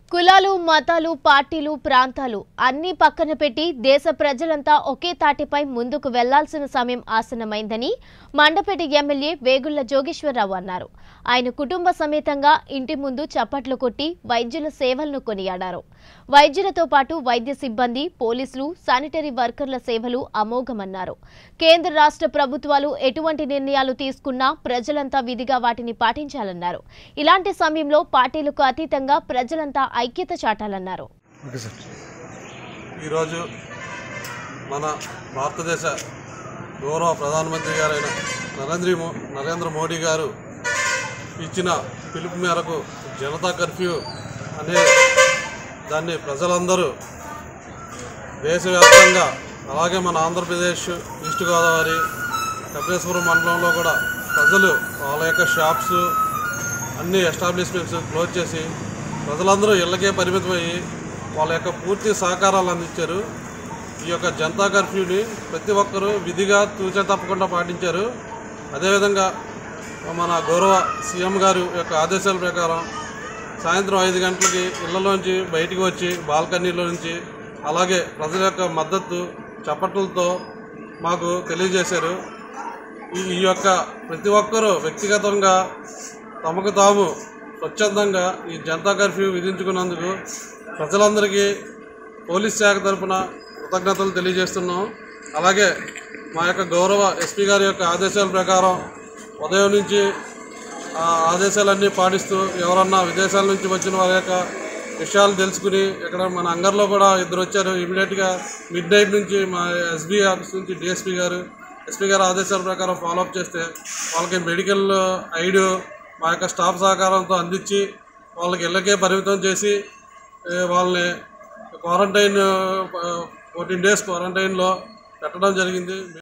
కులాలు మతాలు పార్టీలు ప్రాంతాలు అన్నీ పక్కన పెట్టి దేశ ప్రజలంతా ఒకే తాటిపై ముందుకు వెళ్లాల్సిన సమయం ఆసన్నమైందని మండపేట ఎమ్మెల్యే వేగుళ్ల జోగేశ్వరరావు అన్నారు ఆయన కుటుంబ సమేతంగా ఇంటి ముందు చప్పట్లు కొట్టి వైద్యుల సేవలను కొనియాడారు వైద్యులతో పాటు వైద్య సిబ్బంది పోలీసులు శానిటరీ వర్కర్ల సేవలు అమోఘమన్నారు కేంద్ర రాష్ట్ర ప్రభుత్వాలు ఎటువంటి నిర్ణయాలు తీసుకున్నా ప్రజలంతా విధిగా వాటిని పాటించాలన్నారు ఇలాంటి సమయంలో పార్టీలకు అతీతంగా ప్రజలంతా ఐక్యత చాటాలన్నారు ఓకే సార్ ఈరోజు మన భారతదేశ గౌరవ ప్రధానమంత్రి గారైన నరేంద్ర మో నరేంద్ర మోడీ గారు ఇచ్చిన పిలుపు మేరకు జనతా కర్ఫ్యూ అనే దాన్ని ప్రజలందరూ దేశవ్యాప్తంగా అలాగే మన ఆంధ్రప్రదేశ్ ఈస్ట్ గోదావరి కపిలేశ్వరం మండలంలో కూడా ప్రజలు వాళ్ళ యొక్క షాప్స్ అన్ని ఎస్టాబ్లిష్మెంట్స్ క్లోజ్ చేసి ప్రజలందరూ ఇళ్ళకే పరిమితమయ్యి వాళ్ళ యొక్క పూర్తి సహకారాలు అందించారు ఈ యొక్క జనతా కర్ఫ్యూని ప్రతి ఒక్కరూ విధిగా తూచా తప్పకుండా పాటించారు అదేవిధంగా మన గౌరవ సీఎం గారు యొక్క ఆదేశాల ప్రకారం సాయంత్రం ఐదు గంటలకి ఇళ్లలోంచి బయటికి వచ్చి బాల్కనీలో నుంచి అలాగే ప్రజల యొక్క మద్దతు చప్పట్లతో మాకు తెలియజేశారు ఈ ఈ యొక్క ప్రతి ఒక్కరూ వ్యక్తిగతంగా తమకు తాము స్వచ్ఛందంగా ఈ జనతా కర్ఫ్యూ విధించుకున్నందుకు ప్రజలందరికీ పోలీస్ శాఖ తరపున కృతజ్ఞతలు తెలియజేస్తున్నాం అలాగే మా యొక్క గౌరవ ఎస్పీ గారి యొక్క ఆదేశాల ప్రకారం ఉదయం నుంచి ఆ ఆదేశాలన్నీ పాటిస్తూ ఎవరన్నా విదేశాల నుంచి వచ్చిన వారి యొక్క విషయాలు తెలుసుకుని ఇక్కడ మన అంగర్లో కూడా ఇద్దరు వచ్చారు ఇమీడియట్గా మిడ్ నైట్ నుంచి మా ఎస్బీ ఆఫీస్ నుంచి డిఎస్పీ గారు ఎస్పీ గారి ఆదేశాల ప్రకారం ఫాలోఅప్ చేస్తే వాళ్ళకి మెడికల్ ఐడి మా యొక్క స్టాఫ్ సహకారంతో అందించి వాళ్ళకి ఇళ్ళకే పరిమితం చేసి ఏ, వాళ్ళని క్వారంటైన్ ఫోర్టీన్ డేస్ క్వారంటైన్లో పెట్టడం జరిగింది